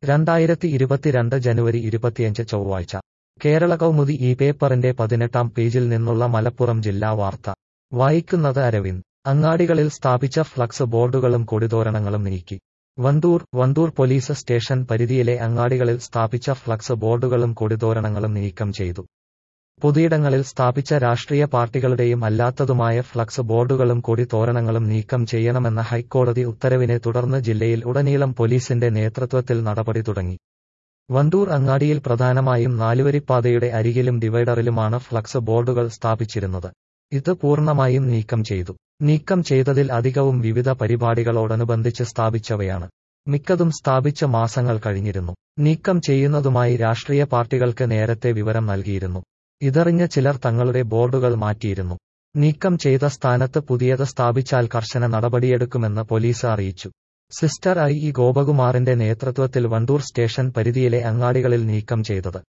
രണ്ടായിരത്തി ഇരുപത്തിരണ്ട് ജനുവരി ഇരുപത്തിയഞ്ച് ചൊവ്വാഴ്ച കേരള കൗമുദി ഈ പേപ്പറിന്റെ പതിനെട്ടാം പേജിൽ നിന്നുള്ള മലപ്പുറം ജില്ലാ വാർത്ത വായിക്കുന്നത് അരവിന്ദ് അങ്ങാടികളിൽ സ്ഥാപിച്ച ഫ്ലക്സ് ബോർഡുകളും കൊടിതോരണങ്ങളും നീക്കി വണ്ടൂർ വണ്ടൂർ പോലീസ് സ്റ്റേഷൻ പരിധിയിലെ അങ്ങാടികളിൽ സ്ഥാപിച്ച ഫ്ലക്സ് ബോർഡുകളും കൊടിതോരണങ്ങളും നീക്കം ചെയ്തു പൊതുയിടങ്ങളിൽ സ്ഥാപിച്ച രാഷ്ട്രീയ പാർട്ടികളുടെയും അല്ലാത്തതുമായ ഫ്ലക്സ് ബോർഡുകളും കൊടിതോരണങ്ങളും നീക്കം ചെയ്യണമെന്ന ഹൈക്കോടതി ഉത്തരവിനെ തുടർന്ന് ജില്ലയിൽ ഉടനീളം പോലീസിന്റെ നേതൃത്വത്തിൽ നടപടി തുടങ്ങി വണ്ടൂർ അങ്ങാടിയിൽ പ്രധാനമായും നാലുവരിപ്പാതയുടെ അരികിലും ഡിവൈഡറിലുമാണ് ഫ്ലക്സ് ബോർഡുകൾ സ്ഥാപിച്ചിരുന്നത് ഇത് പൂർണ്ണമായും നീക്കം ചെയ്തു നീക്കം ചെയ്തതിൽ അധികവും വിവിധ പരിപാടികളോടനുബന്ധിച്ച് സ്ഥാപിച്ചവയാണ് മിക്കതും സ്ഥാപിച്ച മാസങ്ങൾ കഴിഞ്ഞിരുന്നു നീക്കം ചെയ്യുന്നതുമായി രാഷ്ട്രീയ പാർട്ടികൾക്ക് നേരത്തെ വിവരം നൽകിയിരുന്നു ഇതറിഞ്ഞ ചിലർ തങ്ങളുടെ ബോർഡുകൾ മാറ്റിയിരുന്നു നീക്കം ചെയ്ത സ്ഥാനത്ത് പുതിയത് സ്ഥാപിച്ചാൽ കർശന നടപടിയെടുക്കുമെന്ന് പോലീസ് അറിയിച്ചു സിസ്റ്റർ ഐ ഇ ഗോപകുമാറിന്റെ നേതൃത്വത്തിൽ വണ്ടൂർ സ്റ്റേഷൻ പരിധിയിലെ അങ്ങാടികളിൽ നീക്കം ചെയ്തത്